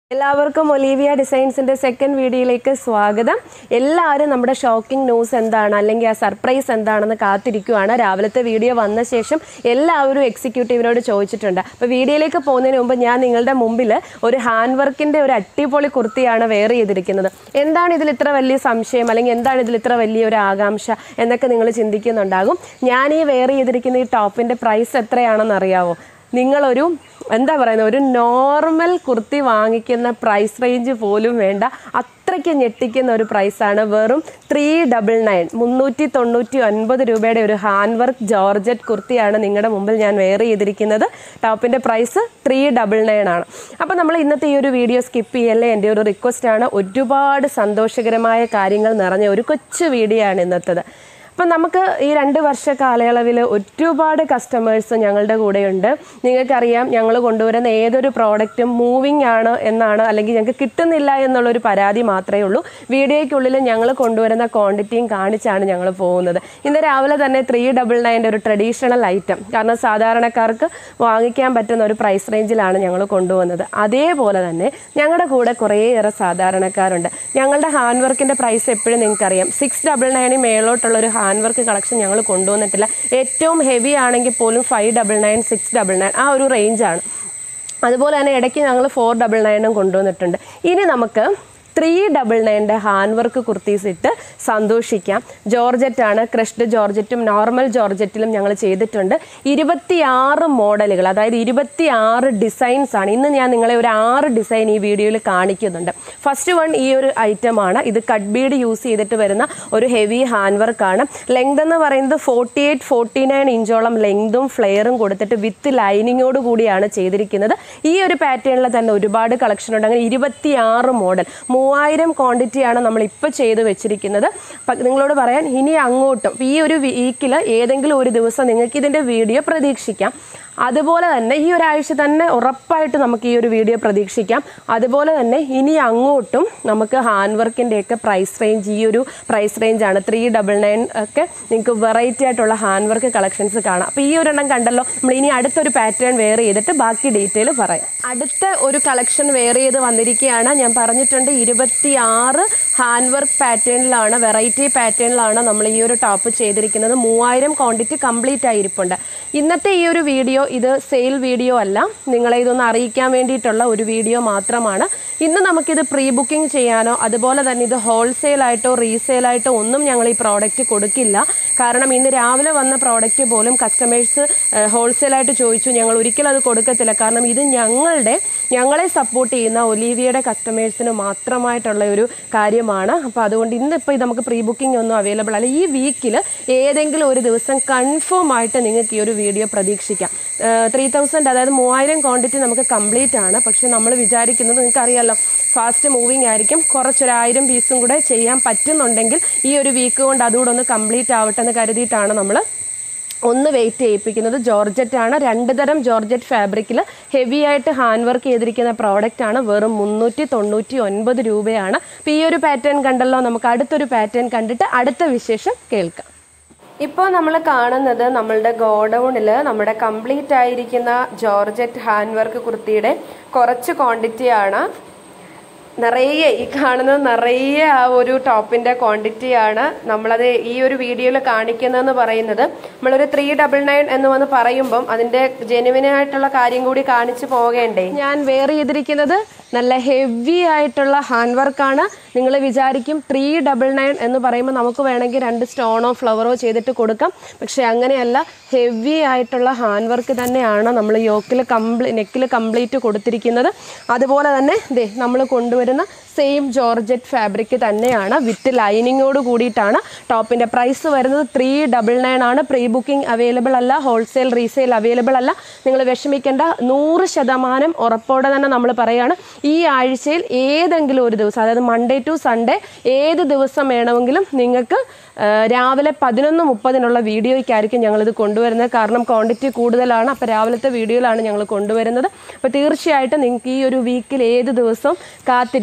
എല്ലാവർക്കും Olivia ഡിസൈൻസിന്റെ second വീഡിയോയിലേക്ക് സ്വാഗതം എല്ലാവരും നമ്മുടെ ഷോക്കിംഗ് ന്യൂസ് എന്താണ് അല്ലെങ്കിൽ ആ സർപ്രൈസ് എന്താണെന്ന് കാത്തിരിക്കുവാണ് രാവിലത്തെ വീഡിയോ വന്ന ശേഷം എല്ലാവരും എക്സിക്യൂട്ടീവിനോട് ചോദിച്ചിട്ടുണ്ട് അപ്പോൾ വീഡിയോയിലേക്ക് പോകുന്നതിന് മുമ്പ് ഞാൻ നിങ്ങളുടെ മുമ്പിൽ ഒരു ഹാൻഡ് വർക്കിന്റെ ഒരു അടിപൊളി കുർത്തിയാണ് വെയർ ചെയ്തിരിക്കുന്നത് എന്താണ് ഇതിൽ ഇത്ര വലിയ സംശയം അല്ലെങ്കിൽ എന്താണ് ഇതിൽ ഇത്ര വലിയ ഒരു ആകാംക്ഷ എന്നൊക്കെ നിങ്ങൾ ചിന്തിക്കുന്നുണ്ടാകും ഞാൻ ഈ വെയർ ചെയ്തിരിക്കുന്ന ഈ ടോപ്പിന്റെ പ്രൈസ് എത്രയാണെന്ന് അറിയാവോ നിങ്ങളൊരു എന്താ പറയുന്നത് ഒരു നോർമൽ കുർത്തി വാങ്ങിക്കുന്ന പ്രൈസ് റേഞ്ച് പോലും വേണ്ട അത്രയ്ക്ക് ഞെട്ടിക്കുന്ന ഒരു പ്രൈസാണ് വെറും ത്രീ ഡബിൾ നയൻ മുന്നൂറ്റി തൊണ്ണൂറ്റി ഒൻപത് രൂപയുടെ ഒരു ഹാൻഡ് വർക്ക് ജോർജറ്റ് കുർത്തിയാണ് നിങ്ങളുടെ മുമ്പിൽ ഞാൻ വെയർ ചെയ്തിരിക്കുന്നത് ടോപ്പിൻ്റെ പ്രൈസ് ത്രീ ഡബിൾ നയൻ ആണ് അപ്പോൾ നമ്മൾ ഇന്നത്തെ ഈ ഒരു വീഡിയോ സ്കിപ്പ് ചെയ്യല്ലേ എൻ്റെ ഒരു റിക്വസ്റ്റ് ആണ് ഒരുപാട് സന്തോഷകരമായ കാര്യങ്ങൾ നിറഞ്ഞ ഒരു കൊച്ചു വീഡിയോ ആണ് ഇന്നത്തേത് അപ്പം നമുക്ക് ഈ രണ്ട് വർഷ കാലയളവിൽ ഒരുപാട് കസ്റ്റമേഴ്സ് ഞങ്ങളുടെ കൂടെയുണ്ട് നിങ്ങൾക്കറിയാം ഞങ്ങൾ കൊണ്ടുവരുന്ന ഏതൊരു പ്രോഡക്റ്റും മൂവിങ് ആണ് എന്നാണ് അല്ലെങ്കിൽ ഞങ്ങൾക്ക് കിട്ടുന്നില്ല എന്നുള്ളൊരു പരാതി മാത്രമേ ഉള്ളൂ വീഡിയോയ്ക്കുള്ളിൽ ഞങ്ങൾ കൊണ്ടുവരുന്ന ക്വാണ്ടിറ്റിയും കാണിച്ചാണ് ഞങ്ങൾ പോകുന്നത് ഇന്ന് രാവിലെ തന്നെ ത്രീ ഡബിൾ നയൻ്റെ ഒരു ട്രഡീഷണൽ ഐറ്റം കാരണം സാധാരണക്കാർക്ക് വാങ്ങിക്കാൻ പറ്റുന്ന ഒരു പ്രൈസ് റേഞ്ചിലാണ് ഞങ്ങൾ കൊണ്ടുവന്നത് അതേപോലെ തന്നെ ഞങ്ങളുടെ കൂടെ കുറേയേറെ സാധാരണക്കാരുണ്ട് ഞങ്ങളുടെ ഹാൻഡ് വർക്കിൻ്റെ പ്രൈസ് എപ്പോഴും നിങ്ങൾക്കറിയാം സിക്സ് ഡബിൾ നയന് മേളോട്ടുള്ള ഒരു ഹാൻഡ് വർക്ക് കളക്ഷൻ ഞങ്ങൾ കൊണ്ടുവന്നിട്ടില്ല ഏറ്റവും ഹെവി ആണെങ്കിൽ പോലും five double nine six double nine ആ ഒരു റേഞ്ചാണ് അതുപോലെ തന്നെ ഇടയ്ക്ക് ഞങ്ങൾ ഫോർ ഡബിൾ നയനും കൊണ്ടുവന്നിട്ടുണ്ട് ഇനി നമുക്ക് ത്രീ ഡബിൾ നയൻ്റെ ഹാൻഡ് വർക്ക് കുർത്തീസ് ഇട്ട് സന്തോഷിക്കാം ജോർജറ്റ് ആണ് ക്രഷ്ഡ് ജോർജറ്റും നോർമൽ ജോർജറ്റിലും ഞങ്ങൾ ചെയ്തിട്ടുണ്ട് ഇരുപത്തിയാറ് മോഡലുകൾ അതായത് ഇരുപത്തിയാറ് ഡിസൈൻസ് ആണ് ഇന്ന് ഞാൻ നിങ്ങളെ ഒരു ആറ് ഡിസൈൻ ഈ വീഡിയോയിൽ കാണിക്കുന്നുണ്ട് ഫസ്റ്റ് വൺ ഈ ഒരു ഐറ്റം ആണ് ഇത് കട്ട് ബീഡ് യൂസ് ചെയ്തിട്ട് വരുന്ന ഒരു ഹെവി ഹാൻഡ് വർക്കാണ് ലെങ്ത് എന്ന് പറയുന്നത് ഫോർട്ടി എയ്റ്റ് ഫോർട്ടി നയൻ ഇഞ്ചോളം ലെങ്തും ഫ്ലെയറും കൊടുത്തിട്ട് വിത്ത് ലൈനിങ്ങോട് കൂടിയാണ് ചെയ്തിരിക്കുന്നത് ഈ ഒരു പാറ്റേണിൽ തന്നെ ഒരുപാട് കളക്ഷൻ ഉണ്ട് അങ്ങനെ ഇരുപത്തിയാറ് മോഡൽ മൂവായിരം ക്വാണ്ടിറ്റിയാണ് നമ്മൾ ഇപ്പോൾ ചെയ്ത് വെച്ചിരിക്കുന്നത് പ- നിങ്ങളോട് പറയാൻ ഇനി അങ്ങോട്ടും ഈ ഒരു വീക്കിൽ ഏതെങ്കിലും ഒരു ദിവസം നിങ്ങൾക്ക് ഇതിൻ്റെ വീഡിയോ പ്രതീക്ഷിക്കാം അതുപോലെ തന്നെ ഈ ഒരാഴ്ച തന്നെ ഉറപ്പായിട്ട് നമുക്ക് ഈ ഒരു വീഡിയോ പ്രതീക്ഷിക്കാം അതുപോലെ തന്നെ ഇനി അങ്ങോട്ടും നമുക്ക് ഹാൻഡ് വർക്കിൻ്റെ ഒക്കെ പ്രൈസ് റേഞ്ച് ഈ ഒരു പ്രൈസ് റേഞ്ചാണ് ത്രീ ഡബിൾ നയൻ ഒക്കെ നിങ്ങൾക്ക് വെറൈറ്റി ആയിട്ടുള്ള ഹാൻഡ് വർക്ക് കളക്ഷൻസ് കാണാം അപ്പോൾ ഈ ഒരെണ്ണം കണ്ടല്ലോ നമ്മൾ ഇനി അടുത്തൊരു പാറ്റേൺ വെയർ ചെയ്തിട്ട് ബാക്കി ഡീറ്റെയിൽ പറയാം അടുത്ത ഒരു കളക്ഷൻ വെയർ ചെയ്ത് വന്നിരിക്കുകയാണ് ഞാൻ പറഞ്ഞിട്ടുണ്ട് ഇരുപത്തി ആറ് ഹാൻഡ് വർക്ക് പാറ്റേണിലാണ് വെറൈറ്റി പാറ്റേണിലാണ് നമ്മൾ ഈ ഒരു ടോപ്പ് ചെയ്തിരിക്കുന്നത് മൂവായിരം ക്വാണ്ടിറ്റി കംപ്ലീറ്റ് ആയിരിപ്പുണ്ട് ഇന്നത്തെ ഈ ഒരു വീഡിയോ ഇത് സെയിൽ വീഡിയോ അല്ല നിങ്ങളെ ഇതൊന്ന് അറിയിക്കാൻ വേണ്ടിയിട്ടുള്ള ഒരു വീഡിയോ മാത്രമാണ് ഇന്ന് നമുക്കിത് പ്രീ ബുക്കിംഗ് ചെയ്യാനോ അതുപോലെ തന്നെ ഇത് ഹോൾസെയിൽ ആയിട്ടോ റീസെയിൽ ആയിട്ടോ ഒന്നും ഞങ്ങൾ ഈ പ്രോഡക്റ്റ് കൊടുക്കില്ല കാരണം ഇന്ന് രാവിലെ വന്ന പ്രോഡക്റ്റ് പോലും കസ്റ്റമേഴ്സ് ഹോൾസെയിലായിട്ട് ചോദിച്ചു ഞങ്ങൾ ഒരിക്കലും അത് കൊടുക്കത്തില്ല കാരണം ഇത് ഞങ്ങളുടെ ഞങ്ങളെ സപ്പോർട്ട് ചെയ്യുന്ന ഒലീവിയയുടെ കസ്റ്റമേഴ്സിന് മാത്രമായിട്ടുള്ള ഒരു കാര്യമാണ് അപ്പോൾ അതുകൊണ്ട് ഇന്നിപ്പോൾ ഇത് നമുക്ക് പ്രീ ബുക്കിംഗ് ഒന്നും അവൈലബിൾ അല്ല ഈ വീക്കിൽ ഏതെങ്കിലും ഒരു ദിവസം കൺഫേം ആയിട്ട് നിങ്ങൾക്ക് ഈ ഒരു വീഡിയോ പ്രതീക്ഷിക്കാം ത്രീ തൗസൻഡ് അതായത് മൂവായിരം ക്വാണ്ടിറ്റി നമുക്ക് കംപ്ലീറ്റ് ആണ് പക്ഷെ നമ്മൾ വിചാരിക്കുന്നത് നിങ്ങൾക്ക് അറിയാമല്ലോ ഫാസ്റ്റ് മൂവിങ് ആയിരിക്കും കുറച്ചൊരായിരം പീസും കൂടെ ചെയ്യാൻ പറ്റുന്നുണ്ടെങ്കിൽ ഈ ഒരു വീക്ക് കൊണ്ട് അതുകൂടെ ഒന്ന് കംപ്ലീറ്റ് ആവട്ടെ എന്ന് കരുതിയിട്ടാണ് നമ്മൾ ഒന്ന് വെയിറ്റ് ചെയ്യിപ്പിക്കുന്നത് ജോർജറ്റ് ആണ് രണ്ട് തരം ജോർജറ്റ് ഫാബ്രിക്കിൽ ഹെവി ആയിട്ട് ഹാൻഡ് വർക്ക് ചെയ്തിരിക്കുന്ന പ്രോഡക്റ്റ് ആണ് വെറും മുന്നൂറ്റി തൊണ്ണൂറ്റി ഒൻപത് രൂപയാണ് അപ്പോൾ ഈ ഒരു പാറ്റേൺ കണ്ടല്ലോ നമുക്ക് അടുത്തൊരു പാറ്റേൺ കണ്ടിട്ട് അടുത്ത വിശേഷം കേൾക്കാം ഇപ്പോൾ നമ്മൾ കാണുന്നത് നമ്മളുടെ ഗോഡൗണിൽ നമ്മുടെ കംപ്ലീറ്റ് ആയിരിക്കുന്ന ജോർജറ്റ് ഹാൻഡ് വർക്ക് കുർത്തിയുടെ കുറച്ച് ക്വാണ്ടിറ്റിയാണ് നിറയെ ഈ കാണുന്നത് നിറയെ ആ ഒരു ടോപ്പിന്റെ ക്വാണ്ടിറ്റിയാണ് നമ്മളത് ഈ ഒരു വീഡിയോയിൽ കാണിക്കുന്നതെന്ന് പറയുന്നത് നമ്മളൊരു ത്രീ ഡബിൾ നയൻ എന്ന് വന്ന് പറയുമ്പം അതിന്റെ ജെനുവിൻ ആയിട്ടുള്ള കാര്യം കൂടി കാണിച്ചു പോകേണ്ടേ ഞാൻ വെയർ ചെയ്തിരിക്കുന്നത് നല്ല ഹെവി ആയിട്ടുള്ള ഹാൻഡ് വർക്കാണ് നിങ്ങൾ വിചാരിക്കും ത്രീ ഡബിൾ നയൻ എന്ന് പറയുമ്പോൾ നമുക്ക് വേണമെങ്കിൽ രണ്ട് സ്റ്റോണോ ഫ്ലവറോ ചെയ്തിട്ട് കൊടുക്കാം പക്ഷെ അങ്ങനെയല്ല ഹെവി ആയിട്ടുള്ള ഹാൻഡ് വർക്ക് തന്നെയാണ് നമ്മൾ യോക്കിൽ കംപ്ലീ നെക്കിൽ കംപ്ലീറ്റ് കൊടുത്തിരിക്കുന്നത് അതുപോലെ തന്നെ ദേ നമ്മൾ കൊണ്ടുവരുന്ന സെയിം ജോർജറ്റ് ഫാബ്രിക് തന്നെയാണ് വിത്ത് ലൈനിങ്ങോട് കൂടിയിട്ടാണ് ടോപ്പിൻ്റെ പ്രൈസ് വരുന്നത് ത്രീ ഡബിൾ നയൻ ആണ് പ്രീ ബുക്കിംഗ് അവൈലബിൾ അല്ല ഹോൾസെയിൽ റീസെയിൽ അവൈലബിൾ അല്ല നിങ്ങൾ വിഷമിക്കേണ്ട നൂറ് ശതമാനം ഉറപ്പോടെ തന്നെ നമ്മൾ പറയാണ് ഈ ആഴ്ചയിൽ ഏതെങ്കിലും ഒരു ദിവസം അതായത് മൺഡേ ടു സൺഡേ ഏത് ദിവസം വേണമെങ്കിലും നിങ്ങൾക്ക് ആ, രാവിലെ പതിനൊന്ന് മുപ്പതിനുള്ള വീഡിയോയ്ക്കായിരിക്കും ഞങ്ങളിത് കൊണ്ടുവരുന്നത് കാരണം ക്വാണ്ടിറ്റി കൂടുതലാണ് അപ്പോൾ രാവിലത്തെ വീഡിയോയിലാണ് ഞങ്ങൾ കൊണ്ടുവരുന്നത് അപ്പോൾ തീർച്ചയായിട്ടും നിങ്ങൾക്ക് ഈ ഒരു വീക്കിൽ ഏത് ദിവസവും കാത്തിരിക്കാം നമ്മൾ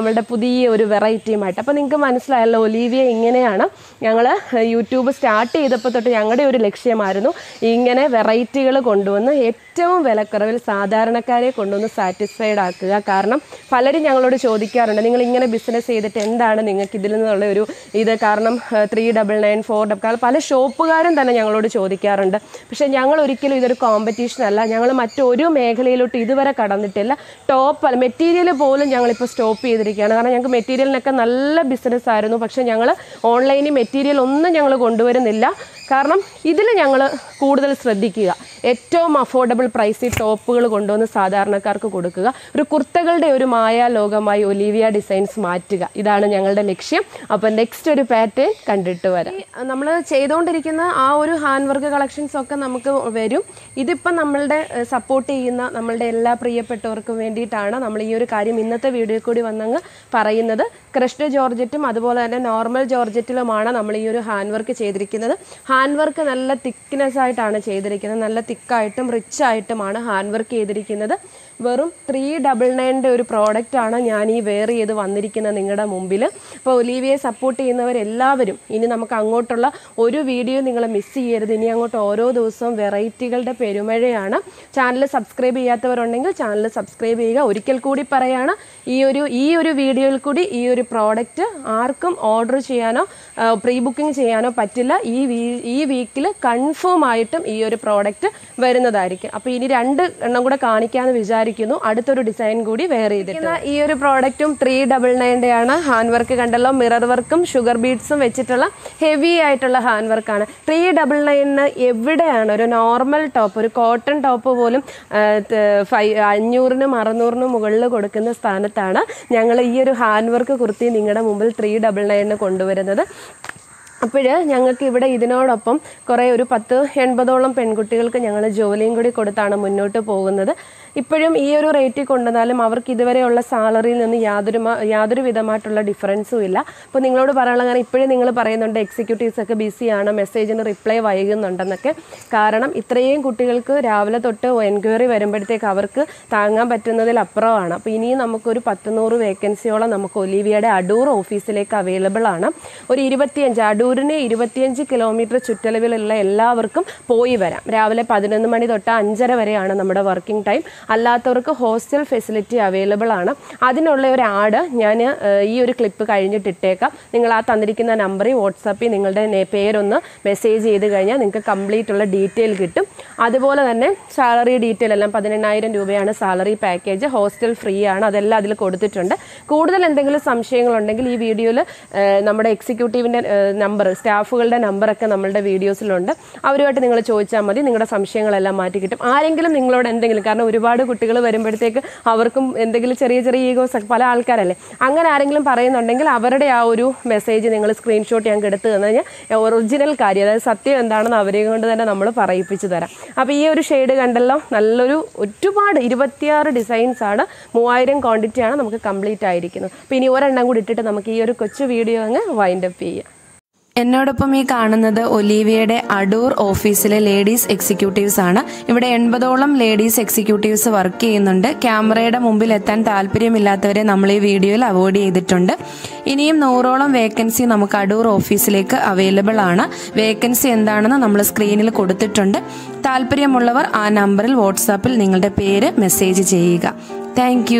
നമ്മളുടെ പുതിയ ഒരു വെറൈറ്റിയുമായിട്ട് അപ്പോൾ നിങ്ങൾക്ക് മനസ്സിലായല്ലോ ഒലീവിയ ഇങ്ങനെയാണ് ഞങ്ങൾ യൂട്യൂബ് സ്റ്റാർട്ട് ചെയ്തപ്പോൾ തൊട്ട് ഞങ്ങളുടെ ഒരു ലക്ഷ്യമായിരുന്നു ഇങ്ങനെ വെറൈറ്റികൾ കൊണ്ടുവന്ന് ഏറ്റവും വിലക്കുറവിൽ സാധാരണക്കാരെ കൊണ്ടുവന്ന് സാറ്റിസ്ഫൈഡ് ആക്കുക കാരണം പലരും ഞങ്ങളോട് ചോദിക്കാറുണ്ട് നിങ്ങൾ ഇങ്ങനെ ബിസിനസ് ചെയ്തിട്ട് എന്താണ് നിങ്ങൾക്ക് ഇതിൽ നിന്നുള്ള ഒരു ഇത് കാരണം three double nine four double പല ഷോപ്പുകാരും തന്നെ ഞങ്ങളോട് ചോദിക്കാറുണ്ട് പക്ഷേ ഞങ്ങൾ ഒരിക്കലും ഇതൊരു കോമ്പറ്റീഷൻ അല്ല ഞങ്ങൾ മറ്റൊരു മേഖലയിലോട്ട് ഇതുവരെ കടന്നിട്ടില്ല ടോപ്പ് മെറ്റീരിയൽ പോലും ഞങ്ങളിപ്പോൾ സ്റ്റോപ്പ് ചെയ്തിരിക്കുകയാണ് കാരണം ഞങ്ങൾക്ക് മെറ്റീരിയലിനൊക്കെ നല്ല ബിസിനസ് ആയിരുന്നു പക്ഷേ ഞങ്ങൾ ഓൺലൈനിൽ മെറ്റീരിയൽ ഒന്നും ഞങ്ങൾ കൊണ്ടുവരുന്നില്ല കാരണം ഇതിൽ ഞങ്ങൾ കൂടുതൽ ശ്രദ്ധിക്കുക ഏറ്റവും അഫോർഡബിൾ പ്രൈസിൽ ടോപ്പുകൾ കൊണ്ടുവന്ന് സാധാരണക്കാർക്ക് കൊടുക്കുക ഒരു കുർത്തകളുടെ ഒരു മായാലോകമായി ഒലീവിയ ഡിസൈൻസ് മാറ്റുക ഇതാണ് ഞങ്ങളുടെ ലക്ഷ്യം അപ്പോൾ നെക്സ്റ്റ് ഒരു പാറ്റേൺ കണ്ടിട്ട് വരാം നമ്മൾ ചെയ്തുകൊണ്ടിരിക്കുന്ന ആ ഒരു ഹാൻഡ് വർക്ക് കളക്ഷൻസ് ഒക്കെ നമുക്ക് വരും ഇതിപ്പം നമ്മളുടെ സപ്പോർട്ട് ചെയ്യുന്ന നമ്മളുടെ എല്ലാ പ്രിയപ്പെട്ടവർക്കും വേണ്ടിയിട്ടാണ് നമ്മൾ ഈ ഒരു കാര്യം ഇന്നത്തെ വീഡിയോ കൂടി വന്നങ്ങ് പറയുന്നത് ക്രഷ്ഡ് ജോർജറ്റും അതുപോലെ തന്നെ നോർമൽ ജോർജറ്റിലുമാണ് നമ്മൾ ഈ ഒരു ഹാൻഡ് വർക്ക് ചെയ്തിരിക്കുന്നത് ഹാൻഡ് വർക്ക് നല്ല തിക്നെസ് ആയിട്ടാണ് ചെയ്തിരിക്കുന്നത് നല്ല തിക്കായിട്ടും റിച്ച് ആയിട്ടുമാണ് ഹാൻഡ് വർക്ക് ചെയ്തിരിക്കുന്നത് വെറും ത്രീ ഡബിൾ നയൻ്റെ ഒരു പ്രോഡക്റ്റാണ് ഞാൻ ഈ വെയർ ചെയ്ത് വന്നിരിക്കുന്നത് നിങ്ങളുടെ മുമ്പിൽ അപ്പോൾ ഒലീവിയെ സപ്പോർട്ട് ചെയ്യുന്നവരെല്ലാവരും ഇനി നമുക്ക് അങ്ങോട്ടുള്ള ഒരു വീഡിയോ നിങ്ങൾ മിസ് ചെയ്യരുത് ഇനി അങ്ങോട്ട് ഓരോ ദിവസവും വെറൈറ്റികളുടെ പെരുമഴയാണ് ചാനൽ സബ്സ്ക്രൈബ് ചെയ്യാത്തവരുണ്ടെങ്കിൽ ചാനൽ സബ്സ്ക്രൈബ് ചെയ്യുക ഒരിക്കൽ കൂടി പറയാണ് ഈ ഒരു ഈ ഒരു വീഡിയോയിൽ കൂടി ഈ ഒരു പ്രോഡക്റ്റ് ആർക്കും ഓർഡർ ചെയ്യാനോ പ്രീ ബുക്കിംഗ് ചെയ്യാനോ പറ്റില്ല ഈ വീ ഈ വീക്കിൽ കൺഫേം ആയിട്ടും ഈ ഒരു പ്രോഡക്റ്റ് വരുന്നതായിരിക്കും അപ്പോൾ ഇനി രണ്ട് എണ്ണം കൂടെ കാണിക്കാമെന്ന് വിചാരിക്കുന്നു അടുത്തൊരു ഡിസൈൻ കൂടി വെയർ ചെയ്തിട്ട് ഈ ഒരു പ്രോഡക്റ്റും ത്രീ ഡബിൾ നയൻ്റെ ആണ് ഹാൻഡ് വർക്ക് കണ്ടല്ലോ മിറർ വർക്കും ഷുഗർ ബീഡ്സും വെച്ചിട്ടുള്ള ഹെവി ആയിട്ടുള്ള ഹാൻഡ് വർക്കാണ് ത്രീ ഡബിൾ നയനിന് എവിടെയാണ് ഒരു നോർമൽ ടോപ്പ് ഒരു കോട്ടൺ ടോപ്പ് പോലും ആ, ത- ഫൈ അഞ്ഞൂറിനും അറുന്നൂറിനും മുകളിൽ കൊടുക്കുന്ന സ്ഥാനത്താണ് ഞങ്ങൾ ഈ ഒരു ഹാൻഡ് വർക്ക് കുർത്തി നിങ്ങളുടെ മുമ്പിൽ ത്രീ ഡബിൾ നയനിന് കൊണ്ടുവരുന്നത് അപ്പോൾ ഞങ്ങൾക്ക് ഇവിടെ ഇതിനോടൊപ്പം കുറേ ഒരു പത്ത് എൺപതോളം പെൺകുട്ടികൾക്ക് ഞങ്ങൾ ജോലിയും കൂടി കൊടുത്താണ് മുന്നോട്ട് പോകുന്നത് ഇപ്പോഴും ഈ ഒരു റേറ്റിൽ കൊണ്ടുവന്നാലും അവർക്ക് ഇതുവരെയുള്ള സാലറിയിൽ നിന്ന് യാതൊരു മ- യാതൊരു വിധമായിട്ടുള്ള ഡിഫറൻസും ഇല്ല അപ്പോൾ നിങ്ങളോട് പറയാനുള്ള കാരണം ഇപ്പോഴും നിങ്ങൾ പറയുന്നുണ്ട് എക്സിക്യൂട്ടീവ്സ് ഒക്കെ ബിസിയാണ് മെസ്സേജിന് റിപ്ലൈ വൈകുന്നുണ്ടെന്നൊക്കെ കാരണം ഇത്രയും കുട്ടികൾക്ക് രാവിലെ തൊട്ട് എൻക്വയറി വരുമ്പോഴത്തേക്ക് അവർക്ക് താങ്ങാൻ പറ്റുന്നതിൽ അപ്പുറമാണ് അപ്പോൾ ഇനിയും നമുക്കൊരു പത്തുനൂറ് വേക്കൻസിയോളം നമുക്ക് ഒലീവിയയുടെ അടൂർ ഓഫീസിലേക്ക് അവൈലബിൾ ആണ് ഒരു ഇരുപത്തിയഞ്ച് അടൂരിന് ഇരുപത്തിയഞ്ച് കിലോമീറ്റർ ചുറ്റളവിലുള്ള എല്ലാവർക്കും പോയി വരാം രാവിലെ പതിനൊന്ന് മണി തൊട്ട് അഞ്ചര വരെയാണ് നമ്മുടെ വർക്കിംഗ് ടൈം അല്ലാത്തവർക്ക് ഹോസ്റ്റൽ ഫെസിലിറ്റി അവൈലബിൾ ആണ് അതിനുള്ള ഒരു ആഡ് ഞാൻ ഈ ഒരു ക്ലിപ്പ് കഴിഞ്ഞിട്ട് ഇട്ടേക്കാം നിങ്ങൾ ആ തന്നിരിക്കുന്ന നമ്പറിൽ വാട്സാപ്പിൽ നിങ്ങളുടെ നെ- പേരൊന്ന് മെസ്സേജ് ചെയ്ത് കഴിഞ്ഞാൽ നിങ്ങൾക്ക് കംപ്ലീറ്റ് ഉള്ള ഡീറ്റെയിൽ കിട്ടും അതുപോലെ തന്നെ സാലറി ഡീറ്റെയിൽ എല്ലാം പതിനെണ്ണായിരം രൂപയാണ് സാലറി പാക്കേജ് ഹോസ്റ്റൽ ഫ്രീ ആണ് അതെല്ലാം അതിൽ കൊടുത്തിട്ടുണ്ട് കൂടുതൽ എന്തെങ്കിലും സംശയങ്ങളുണ്ടെങ്കിൽ ഈ വീഡിയോയിൽ നമ്മുടെ എക്സിക്യൂട്ടീവിൻ്റെ നമ്പർ സ്റ്റാഫുകളുടെ നമ്പറൊക്കെ നമ്മളുടെ വീഡിയോസിലുണ്ട് അവരുമായിട്ട് നിങ്ങൾ ചോദിച്ചാൽ മതി നിങ്ങളുടെ സംശയങ്ങളെല്ലാം മാറ്റി കിട്ടും ആരെങ്കിലും നിങ്ങളോട് എന്തെങ്കിലും കാരണം ഒരുപാട് കുട്ടികൾ വരുമ്പോഴത്തേക്ക് അവർക്കും എന്തെങ്കിലും ചെറിയ ചെറിയ ഈഗോസ് ഒക്കെ പല ആൾക്കാരല്ലേ അങ്ങനെ ആരെങ്കിലും പറയുന്നുണ്ടെങ്കിൽ അവരുടെ ആ ഒരു മെസ്സേജ് നിങ്ങൾ സ്ക്രീൻഷോട്ട് ഞങ്ങൾക്ക് എടുത്ത് തന്നു കഴിഞ്ഞാൽ ഒറിജിനൽ കാര്യം അതായത് സത്യം എന്താണെന്ന് അവരെ കൊണ്ട് തന്നെ നമ്മൾ പറയിപ്പിച്ച് തരാം അപ്പോൾ ഈ ഒരു ഷെയ്ഡ് കണ്ടല്ലോ നല്ലൊരു ഒരുപാട് ഇരുപത്തിയാറ് ഡിസൈൻസ് ആണ് മൂവായിരം ക്വാണ്ടിറ്റി ആണ് നമുക്ക് കംപ്ലീറ്റ് ആയിരിക്കുന്നത് അപ്പോൾ ഇനി ഒരെണ്ണം കൂടി ഇട്ടിട്ട് നമുക്ക് ഈ ഒരു കൊച്ചു വീഡിയോ അങ്ങ് വൈൻഡപ്പ് ചെയ്യാം എന്നോടൊപ്പം ഈ കാണുന്നത് ഒലീവിയയുടെ അടൂർ ഓഫീസിലെ ലേഡീസ് എക്സിക്യൂട്ടീവ്സ് ആണ് ഇവിടെ എൺപതോളം ലേഡീസ് എക്സിക്യൂട്ടീവ്സ് വർക്ക് ചെയ്യുന്നുണ്ട് ക്യാമറയുടെ മുമ്പിൽ എത്താൻ താല്പര്യമില്ലാത്തവരെ നമ്മൾ ഈ വീഡിയോയിൽ അവോയ്ഡ് ചെയ്തിട്ടുണ്ട് ഇനിയും നൂറോളം വേക്കൻസി നമുക്ക് അടൂർ ഓഫീസിലേക്ക് അവൈലബിൾ ആണ് വേക്കൻസി എന്താണെന്ന് നമ്മൾ സ്ക്രീനിൽ കൊടുത്തിട്ടുണ്ട് താല്പര്യമുള്ളവർ ആ നമ്പറിൽ വാട്സാപ്പിൽ നിങ്ങളുടെ പേര് മെസ്സേജ് ചെയ്യുക താങ്ക്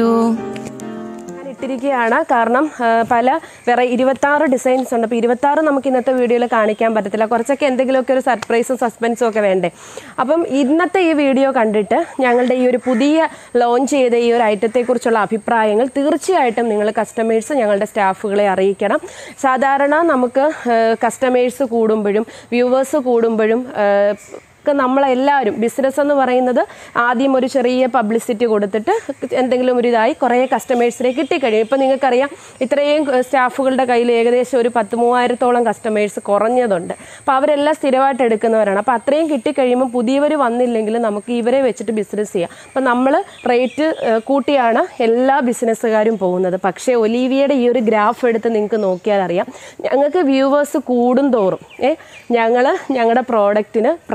ഞാൻ ഇട്ടിരിക്കുകയാണ് കാരണം ആ, പല വേറെ ഇരുപത്താറ് ഡിസൈൻസ് ഉണ്ട് അപ്പോൾ ഇരുപത്താറ് നമുക്ക് ഇന്നത്തെ വീഡിയോയിൽ കാണിക്കാൻ പറ്റത്തില്ല കുറച്ചൊക്കെ എന്തെങ്കിലുമൊക്കെ ഒരു സർപ്രൈസും സസ്പെൻസും ഒക്കെ വേണ്ടേ അപ്പം ഇന്നത്തെ ഈ വീഡിയോ കണ്ടിട്ട് ഞങ്ങളുടെ ഈ ഒരു പുതിയ ലോഞ്ച് ചെയ്ത ഈ ഒരു ഐറ്റത്തെക്കുറിച്ചുള്ള അഭിപ്രായങ്ങൾ തീർച്ചയായിട്ടും നിങ്ങൾ കസ്റ്റമേഴ്സ് ഞങ്ങളുടെ സ്റ്റാഫുകളെ അറിയിക്കണം സാധാരണ നമുക്ക് കസ്റ്റമേഴ്സ് കൂടുമ്പോഴും വ്യൂവേഴ്സ് കൂടുമ്പോഴും ആ, ഒക്കെ നമ്മളെല്ലാവരും ബിസിനസ് എന്ന് പറയുന്നത് ആദ്യം ഒരു ചെറിയ പബ്ലിസിറ്റി കൊടുത്തിട്ട് എന്തെങ്കിലും ഒരു ഇതായി കുറേ കസ്റ്റമേഴ്സിനെ കിട്ടിക്കഴിയും ഇപ്പം നിങ്ങൾക്കറിയാം ഇത്രയും സ്റ്റാഫുകളുടെ കയ്യിൽ ഏകദേശം ഒരു പത്ത് മൂവായിരത്തോളം കസ്റ്റമേഴ്സ് കുറഞ്ഞതുണ്ട് അപ്പോൾ അവരെല്ലാം സ്ഥിരമായിട്ട് എടുക്കുന്നവരാണ് അപ്പോൾ അത്രയും കിട്ടിക്കഴിയുമ്പോൾ പുതിയവർ വന്നില്ലെങ്കിൽ നമുക്ക് ഇവരെ വെച്ചിട്ട് ബിസിനസ് ചെയ്യാം അപ്പം നമ്മൾ റേറ്റ് കൂട്ടിയാണ് എല്ലാ ബിസിനസ്സുകാരും പോകുന്നത് പക്ഷേ ഒലീവിയയുടെ ഈ ഒരു ഗ്രാഫ് എടുത്ത് നിങ്ങൾക്ക് നോക്കിയാൽ അറിയാം ഞങ്ങൾക്ക് വ്യൂവേഴ്സ് കൂടും തോറും ഏ ഞങ്ങൾ ഞങ്ങളുടെ പ്രോഡക്റ്റിന് പ്രൈസ്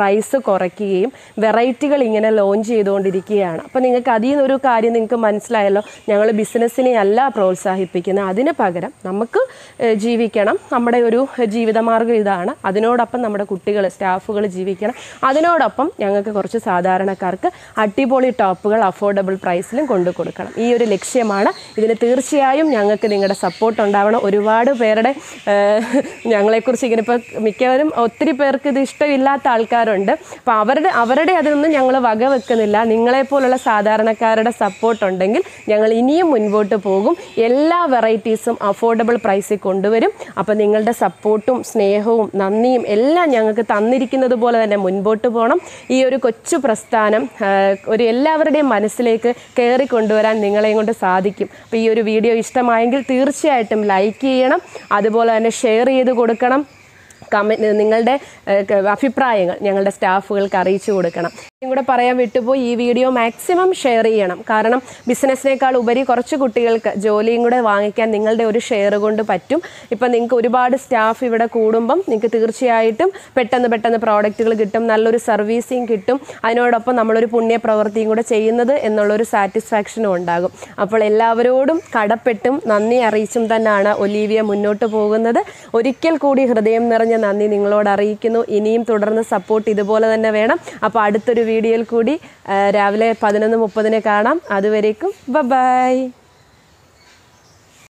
കുറയ്ക്കുകയും വെറൈറ്റികൾ ഇങ്ങനെ ലോഞ്ച് ചെയ്തുകൊണ്ടിരിക്കുകയാണ് അപ്പോൾ നിങ്ങൾക്ക് അതിൽ നിന്നൊരു കാര്യം നിങ്ങൾക്ക് മനസ്സിലായല്ലോ ഞങ്ങൾ ബിസിനസ്സിനെ അല്ല പ്രോത്സാഹിപ്പിക്കുന്നത് അതിന് പകരം നമുക്ക് ഏഹ്, ജീവിക്കണം നമ്മുടെ ഒരു ജീവിതമാർഗ്ഗം ഇതാണ് അതിനോടൊപ്പം നമ്മുടെ കുട്ടികൾ സ്റ്റാഫുകൾ ജീവിക്കണം അതിനോടൊപ്പം ഞങ്ങൾക്ക് കുറച്ച് സാധാരണക്കാർക്ക് അടിപൊളി ടോപ്പുകൾ അഫോർഡബിൾ പ്രൈസിലും കൊണ്ടു കൊടുക്കണം ഈ ഒരു ലക്ഷ്യമാണ് ഇതിന് തീർച്ചയായും ഞങ്ങൾക്ക് നിങ്ങളുടെ സപ്പോർട്ട് ഉണ്ടാവണം ഒരുപാട് പേരുടെ ഏഹ്, ഞങ്ങളെക്കുറിച്ച് ഇങ്ങനെ ഇപ്പോൾ മിക്കവരും ഒത്തിരി പേർക്ക് ഇത് ഇഷ്ടമില്ലാത്ത ആൾക്കാരുണ്ട് അപ്പോൾ അവരുടെ അവരുടെ അതിനൊന്നും ഞങ്ങൾ വകവെക്കുന്നില്ല നിങ്ങളെപ്പോലുള്ള സാധാരണക്കാരുടെ സപ്പോർട്ട് ഉണ്ടെങ്കിൽ ഞങ്ങൾ ഇനിയും മുൻപോട്ട് പോകും എല്ലാ വെറൈറ്റീസും അഫോർഡബിൾ പ്രൈസിൽ കൊണ്ടുവരും അപ്പോൾ നിങ്ങളുടെ സപ്പോർട്ടും സ്നേഹവും നന്ദിയും എല്ലാം ഞങ്ങൾക്ക് തന്നിരിക്കുന്നത് പോലെ തന്നെ മുൻപോട്ട് പോകണം ഈ ഒരു കൊച്ചു പ്രസ്ഥാനം ആ, ഒരു എല്ലാവരുടെയും മനസ്സിലേക്ക് കയറി കൊണ്ടുവരാൻ നിങ്ങളെയും കൊണ്ട് സാധിക്കും അപ്പോൾ ഈ ഒരു വീഡിയോ ഇഷ്ടമായെങ്കിൽ തീർച്ചയായിട്ടും ലൈക്ക് ചെയ്യണം അതുപോലെ തന്നെ ഷെയർ ചെയ്ത് കൊടുക്കണം കമൻറ്റ് നിങ്ങളുടെ ഏഹ്, ക- അഭിപ്രായങ്ങൾ ഞങ്ങളുടെ സ്റ്റാഫുകൾക്ക് അറിയിച്ചു കൊടുക്കണം ഇതും കൂടെ പറയാൻ വിട്ടുപോയി ഈ വീഡിയോ മാക്സിമം ഷെയർ ചെയ്യണം കാരണം ബിസിനസ്സിനേക്കാൾ ഉപരി കുറച്ച് കുട്ടികൾക്ക് ജോലിയും കൂടെ വാങ്ങിക്കാൻ നിങ്ങളുടെ ഒരു ഷെയർ കൊണ്ട് പറ്റും ഇപ്പം നിങ്ങൾക്ക് ഒരുപാട് സ്റ്റാഫ് ഇവിടെ കൂടുമ്പം നിങ്ങൾക്ക് തീർച്ചയായിട്ടും പെട്ടെന്ന് പെട്ടെന്ന് പ്രോഡക്റ്റുകൾ കിട്ടും നല്ലൊരു സർവീസിങ് കിട്ടും അതിനോടൊപ്പം നമ്മളൊരു പുണ്യ പ്രവൃത്തിയും കൂടെ ചെയ്യുന്നത് എന്നുള്ളൊരു സാറ്റിസ്ഫാക്ഷനും ഉണ്ടാകും അപ്പോൾ എല്ലാവരോടും കടപ്പെട്ടും നന്ദി അറിയിച്ചും തന്നെയാണ് ഒലീവിയ മുന്നോട്ട് പോകുന്നത് ഒരിക്കൽ കൂടി ഹൃദയം നിറഞ്ഞ നന്ദി നിങ്ങളോട് അറിയിക്കുന്നു ഇനിയും തുടർന്ന് സപ്പോർട്ട് ഇതുപോലെ തന്നെ വേണം അപ്പോൾ അടുത്തൊരു വീഡിയോയിൽ കൂടി ആ, രാവിലെ പതിനൊന്ന് മുപ്പതിന് കാണാം അതുവരേക്കും ബ ബൈ